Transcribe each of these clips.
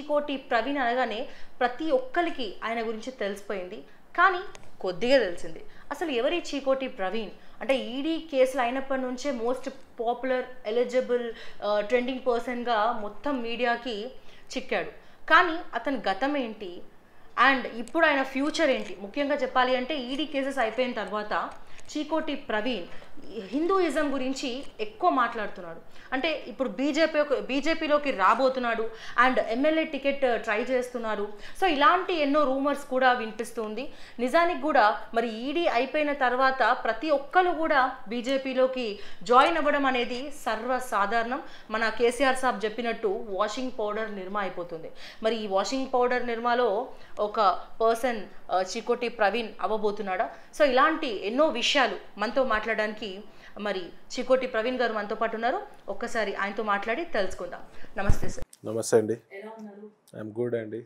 చీకోటి ప్రవీణ్ అనగానే ప్రతి ఒక్కరికి ఆయన గురించి తెలిసిపోయింది కానీ కొద్దిగా తెలిసింది అసలు ఎవరి చీకోటి ప్రవీణ్ అంటే ఈడీ కేసులు అయినప్పటి నుంచే మోస్ట్ పాపులర్ ఎలిజిబుల్ ట్రెండింగ్ పర్సన్గా మొత్తం మీడియాకి చిక్కాడు కానీ అతని గతం ఏంటి అండ్ ఇప్పుడు ఆయన ఫ్యూచర్ ఏంటి ముఖ్యంగా చెప్పాలి అంటే ఈడీ కేసెస్ అయిపోయిన తర్వాత చీకోటి ప్రవీణ్ హిందూయిజం గురించి ఎక్కువ మాట్లాడుతున్నాడు అంటే ఇప్పుడు బీజేపీ బీజేపీలోకి రాబోతున్నాడు అండ్ ఎమ్మెల్యే టికెట్ ట్రై చేస్తున్నారు సో ఇలాంటి ఎన్నో రూమర్స్ కూడా వినిపిస్తుంది నిజానికి కూడా మరి ఈడీ అయిపోయిన తర్వాత ప్రతి ఒక్కరు కూడా బీజేపీలోకి జాయిన్ అవ్వడం అనేది సర్వసాధారణం మన కేసీఆర్ సాబ్ చెప్పినట్టు వాషింగ్ పౌడర్ నిర్మా అయిపోతుంది మరి ఈ వాషింగ్ పౌడర్ నిర్మాలో ఒక పర్సన్ చికోటి ప్రవీణ్ అవ్వబోతున్నాడా సో ఇలాంటి ఎన్నో విషయాలు మనతో మాట్లాడడానికి మరి చికోటి ప్రవీణ్ గారు మనతో పాటు ఉన్నారు ఒక్కసారి ఆయనతో మాట్లాడి తెలుసుకుందాం నమస్తే సార్ నమస్తే అండి ఎలా ఉన్నారు ఐఎమ్ గుడ్ అండి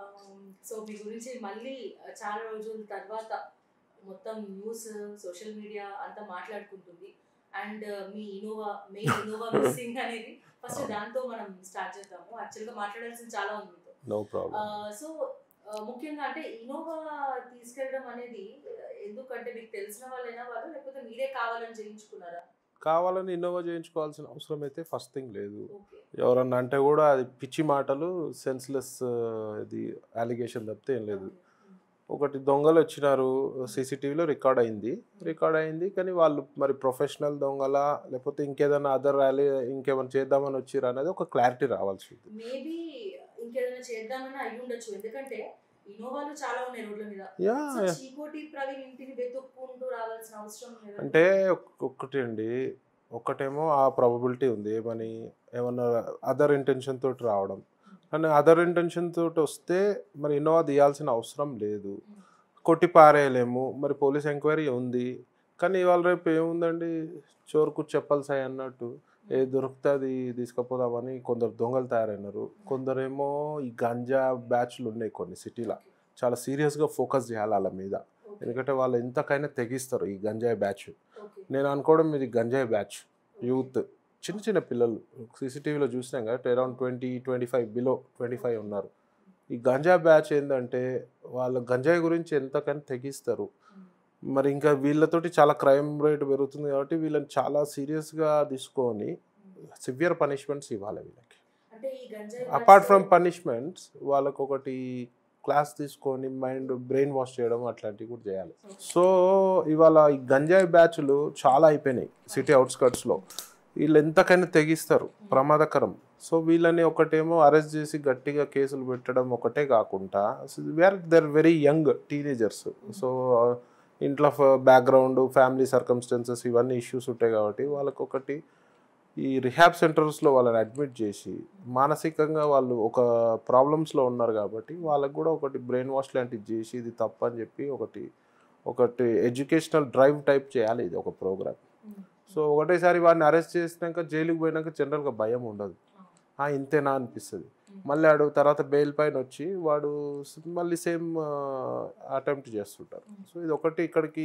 సో మీ గురించి మళ్ళీ చాలా రోజుల తర్వాత మొత్తం న్యూస్ సోషల్ మీడియా అంతా మాట్లాడుకుంటుంది అండ్ మీ ఇనోవా మెయిన్ ఇనోవా మిస్సింగ్ అనేది ఫస్ట్ దాంతో మనం స్టార్ట్ చేద్దాము యాక్చువల్గా మాట్లాడాల్సింది చాలా ఉంది మీతో నో ప్రాబ్లం సో ముఖ్యంగా అంటే ఇనోవా తీసుకెళ్ళడం అనేది ఎందుకంటే మీకు తెలిసిన వాళ్ళైనా వాళ్ళు లేకపోతే మీరే కావాలని చేయించుకున్నారా కావాలని ఇన్నోవా చేయించుకోవాల్సిన అవసరం అయితే ఫస్ట్ థింగ్ లేదు ఓకే ఎవరన్నా అంటే కూడా అది పిచ్చి మాటలు సెన్స్లెస్ ఇది అలిగేషన్ తప్పితే ఏం లేదు ఒకటి దొంగలు వచ్చినారు సీసీటీవీలో రికార్డ్ అయింది రికార్డ్ అయింది కానీ వాళ్ళు మరి ప్రొఫెషనల్ దొంగల లేకపోతే ఇంకేదైనా అదర్ ర్యాలీ ఇంకేమైనా చేద్దామని వచ్చిరా అనేది ఒక క్లారిటీ రావాల్సింది మేబీ ఇంకేదైనా చేద్దామని అయి ఉండొచ్చు ఎందుకంటే ఇనోవాలు చాలా ఉన్నాయి రోడ్ల మీద యా సో చీకోటి ప్రవీణ్ ఇంటిని వెతుక్కుంటూ రావాల్సిన అవసరం లేదు అంటే ఒక్- ఒక్కటి అండి ఒకటేమో ఆ ప్రాబబిలిటీ ఉంది ఏమని ఏమన్నా అదర్ ఇంటెన్షన్ తోటి రావడం కానీ అదర్ ఇంటెన్షన్ తోటి వస్తే మరి ఇన్నోవా తీయాల్సిన అవసరం లేదు కొట్టి పారేయలేము మరి పోలీస్ ఎంక్వైరీ ఉంది కానీ ఇవాళ రేపు ఏముందండి చోరుకు చెప్పాల్సాయి అన్నట్టు ఏ దొరుకుతుంది తీసుకుపోదామని కొందరు దొంగలు తయారైనారు కొందరేమో ఈ గంజా బ్యాచ్లు ఉన్నాయి కొన్ని సిటీలో చాలా సీరియస్గా ఫోకస్ చేయాలి వాళ్ళ మీద ఎందుకంటే వాళ్ళు ఎంతకైనా తెగిస్తారు ఈ గంజాయి బ్యాచ్ ఓకే నేను అనుకోవడం ఇది గంజాయి బ్యాచ్ యూత్ చిన్న చిన్న పిల్లలు సీసీటీవీలో చూసినాం కదా around twenty twenty five below twenty five ఉన్నారు ఈ గంజా బ్యాచ్ ఏంటంటే వాళ్ళ గంజాయి గురించి ఎంతకైనా తెగిస్తారు మరి ఇంకా వీళ్ళతోటి చాలా క్రైమ్ రేట్ పెరుగుతుంది కాబట్టి వీళ్ళని చాలా సీరియస్గా తీసుకొని సివియర్ పనిష్మెంట్స్ ఇవ్వాలి వీళ్ళకి అంటే ఈ గంజాయి అపార్ట్ ఫ్రమ్ పనిష్మెంట్స్ వాళ్ళకు ఒకటి క్లాస్ తీసుకొని మైండ్ బ్రెయిన్ వాష్ చేయడం అట్లాంటివి కూడా చేయాలి సో ఇవాళ ఈ గంజాయి బ్యాచ్లు చాలా అయిపోయినాయి సిటీ అవుట్స్కట్స్లో వీళ్ళు ఎంతకైనా తెగిస్తారు ప్రమాదకరం సో వీళ్ళని ఒకటేమో అరెస్ట్ చేసి గట్టిగా కేసులు పెట్టడం ఒకటే కాకుండా where they're very young teenagers so ఇంట్లో బ్యాక్గ్రౌండ్ ఫ్యామిలీ సర్కమ్స్టెన్సెస్ ఇవన్నీ ఇష్యూస్ ఉంటాయి కాబట్టి వాళ్ళకి ఒకటి ఈ రిహాబ్ సెంటర్స్లో వాళ్ళని అడ్మిట్ చేసి మానసికంగా వాళ్ళు ఒక ప్రాబ్లమ్స్లో ఉన్నారు కాబట్టి వాళ్ళకి కూడా ఒకటి బ్రెయిన్ వాష్ లాంటివి చేసి ఇది తప్పు అని చెప్పి ఒకటి ఒకటి ఎడ్యుకేషనల్ డ్రైవ్ టైప్ చేయాలి ఇది ఒక ప్రోగ్రామ్ సో ఒకటేసారి వాడిని అరెస్ట్ చేసినాక జైలుకి పోయినాక జనరల్గా భయం ఉండదు ఆ, ఇంతేనా అనిపిస్తుంది మళ్ళీ ఆడు తర్వాత బెయిల్ పైన వచ్చి వాడు స్- మళ్ళీ సేమ్ అటెంప్ట్ చేస్తుంటారు సో ఇది ఒకటి ఇక్కడికి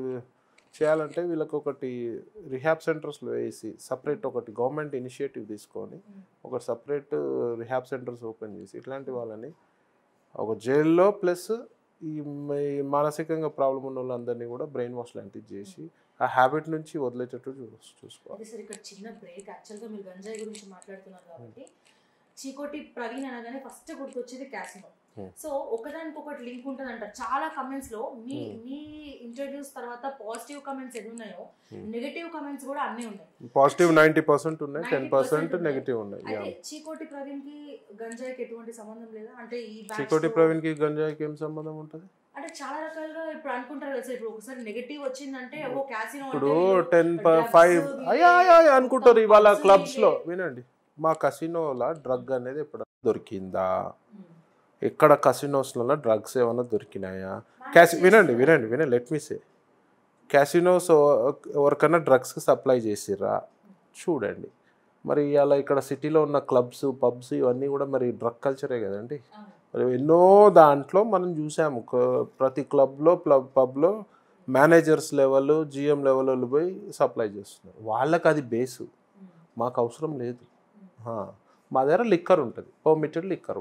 చేయాలంటే వీళ్ళకి ఒకటి రిహాబ్ సెంటర్స్లో వేసి సపరేట్ ఒకటి గవర్నమెంట్ ఇనిషియేటివ్ తీసుకొని ఒక సపరేట్ రిహాబ్ సెంటర్స్ ఓపెన్ చేసి ఇట్లాంటి వాళ్ళని ఒక జైల్లో ప్లస్ ఈ మ- ఈ మానసికంగా ప్రాబ్లం ఉన్న వాళ్ళందరినీ కూడా బ్రెయిన్ వాష్ లాంటివి చేసి ఆ హ్యాబిట్ నుంచి వదిలేటట్టు చూ చూసుకోవాలి అదే సార్ ఇక్కడ చిన్న బ్రేక్ యాక్చువల్గా మీరు గంజాయి గురించి మాట్లాడుతున్నారు కాబట్టి చీకోటి ప్రవీణ్ అనగానే ఫస్ట్ గుర్తొచ్చేది క్యాసినో Hmm. సో ఒకదానికి ఒకటి లింక్ ఉంటుందంట చాలా కమెంట్స్ లో మీ Hmm. మీ ఇంట్రడ్యూస్ తర్వాత పాజిటివ్ కమెంట్స్ ఎన్ని ఉన్నాయో Hmm. నెగటివ్ కమెంట్స్ కూడా అన్నీ ఉన్నాయి పాజిటివ్ నైంటీ పర్సెంట్ ఉన్నాయి టెన్ 90% పర్సెంట్ ఉన్నాయి. నెగిటివ్ ఉన్నాయి యా అయితే చీకోటి ప్రవీణ్ కి గంజాయికి ఎటువంటి సంబంధం లేదా అంటే ఈ batch చికోటి తో- ప్రవీణ్కి గంజాయికి ఏం సంబంధం ఉంటుంది అంటే చాలా రకాలుగా ఇప్పుడు అనుకుంటారు కదా సార్ ఇప్పుడు ఒకసారి నెగటివ్ వచ్చిందంటే ఓ క్యాసినో ఇప్పుడు అంటే టెన్ drugs, ఫైవ్ ఇవి, అయ్యా అయ్యా అయ్యా అనుకుంటారు ఇవాళ pubs, క్లబ్స్లో ఇవి. వినండి మా కసినోల డ్రగ్ అనేది ఎప్పుడు దొరికిందా Hmm. ఎక్కడ కసినోస్లలో డ్రగ్స్ ఏమైనా దొరికినాయా క్యాసి వినండి వినండి వినండి లెట్ మీ సే క్యాసినోస్ ఎవరికైనా డ్రగ్స్కి సప్లై చేసిర్రా చూడండి మరి అలా ఇక్కడ సిటీలో ఉన్న క్లబ్స్ పబ్స్ ఇవన్నీ కూడా మరి డ్రగ్ కల్చరే కదండి అవును. మరి ఎన్నో దాంట్లో మనం చూసాము క- ప్రతి క్లబ్లో క్లబ్ పబ్లో మేనేజర్స్ లెవెల్ జిఎం లెవెల్ వాళ్ళు పోయి సప్లై చేస్తున్నారు వాళ్ళకి అది బేసు Hmm. మాకు అవసరం లేదు ఆ, మా దగ్గర లిక్కర్ ఉంటుంది పర్మిటెడ్ లిక్కర్ ఉంటుంది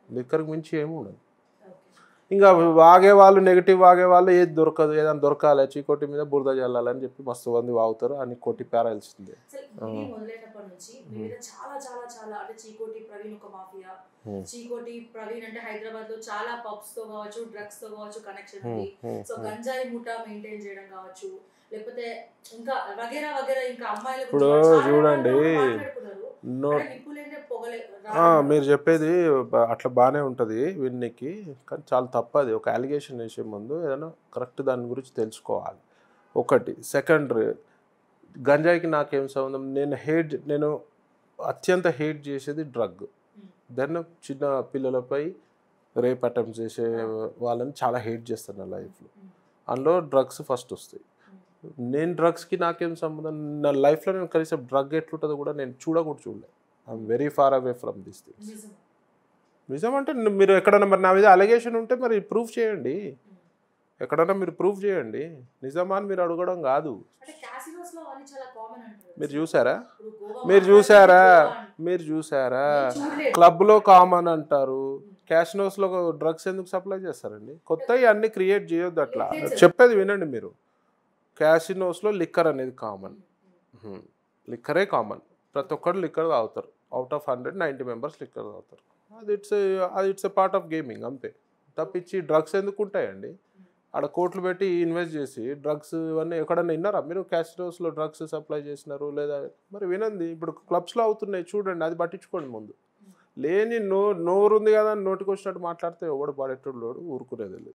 లిక్కర్కి మించి ఏమి ఉండదు ఇంకా వాగే వాళ్ళు నెగిటివ్ వాగే వాళ్ళు ఏది దొరకదు ఏదైనా దొరకాలి చీకోటి మీద బురద చల్లాలని చెప్పి మస్తు మంది వాగుతారు అని కొట్టి పేరాల్సిందే అసలు ఇది మొదలైనప్పటి నుంచి మీ మీద చాలా చాలా చాలా అంటే చీకోటి ప్రవీణ్ ఒక మాఫియా Hmm. చీకోటి ప్రవీణ్ అంటే హైదరాబాద్ లో చాలా పబ్స్ తో కావచ్చు డ్రగ్స్ తో కావచ్చు కనెక్షన్ ఉంది సో గంజాయి ముఠా మెయింటైన్ చేయడం కావచ్చు లేకపోతే ఇంకా వగేరా వగేరా ఇంకా అమ్మాయిల గురించి ఇప్పుడు కూడా చాలా చూడండి, రకాలుగా మాట్లాడుకున్నారు. నో అంటే నిప్పులేందే పొగలే ఆ, మీరు చెప్పేది బ- అట్లా బాగానే ఉంటుంది విన్నికి కానీ చాలా తప్పది ఒక అలిగేషన్ వేసే ముందు ఏదైనా కరెక్ట్ దాని గురించి తెలుసుకోవాలి ఒకటి సెకండ్ గంజాయికి నాకేం సంబంధం నేను హేట్ నేను అత్యంత హేట్ చేసేది డ్రగ్ దెన్ చిన్న పిల్లలపై రేప్ అటెంప్ట్ చేసే వాళ్ళని చాలా హేట్ చేస్తాను నా లైఫ్లో అందులో డ్రగ్స్ ఫస్ట్ వస్తాయి నేను డ్రగ్స్కి నాకేం సంబంధం నా లైఫ్లో నేను కనీసం డ్రగ్ ఎట్లుంటుందో కూడా నేను చూడకూడదు చూడలే I'm very far away from this things నిజం నిజం అంటే న- మీరు ఎక్కడైనా మరి నా మీద అలిగేషన్ ఉంటే మరి ప్రూఫ్ చేయండి ఎక్కడైనా మీరు ప్రూఫ్ చేయండి నిజమా అని మీరు అడగడం కాదు అంటే క్యాసినోస్ లో అవన్నీ చాలా కామన్ అంటారు మీరు చూసారా ఇప్పుడు గోవా మీరు మాట్లాడితే చూసారా గోవా అంటారు. మీరు చూసారా నేను చూడలేదు. క్లబ్లో కామన్ అంటారు క్యాషినోస్లో డ్రగ్స్ ఎందుకు సప్లై చేస్తారండి కొత్తవి అన్ని క్రియేట్ చేయొద్దు అట్లా చెప్పేది వినండి మీరు క్యాసినోస్లో లిక్కర్ అనేది కామన్ లిక్కరే కామన్ ప్రతి ఒక్కరు లిక్కర్ తాగుతారు out of hundred ninety members liquor తాగుతారు అది ఇట్స్ అది it's a part of gaming అంతే తప్పించి డ్రగ్స్ ఎందుకు ఉంటాయండి ఆడ కోట్లు పెట్టి ఇన్వెస్ట్ చేసి డ్రగ్స్ ఇవన్నీ ఎక్కడన్నా విన్నారా మీరు క్యాసినోస్లో డ్రగ్స్ సప్లై చేసినారు లేదా మరి వినండి ఇప్పుడు క్లబ్స్లో అవుతున్నాయి చూడండి అది పట్టించుకోండి ముందు లేని నో నోరు ఉంది కదా అని నోటికి వచ్చినట్టు మాట్లాడితే ఎవడు పడేటోడు ఊరుకునేది లేదు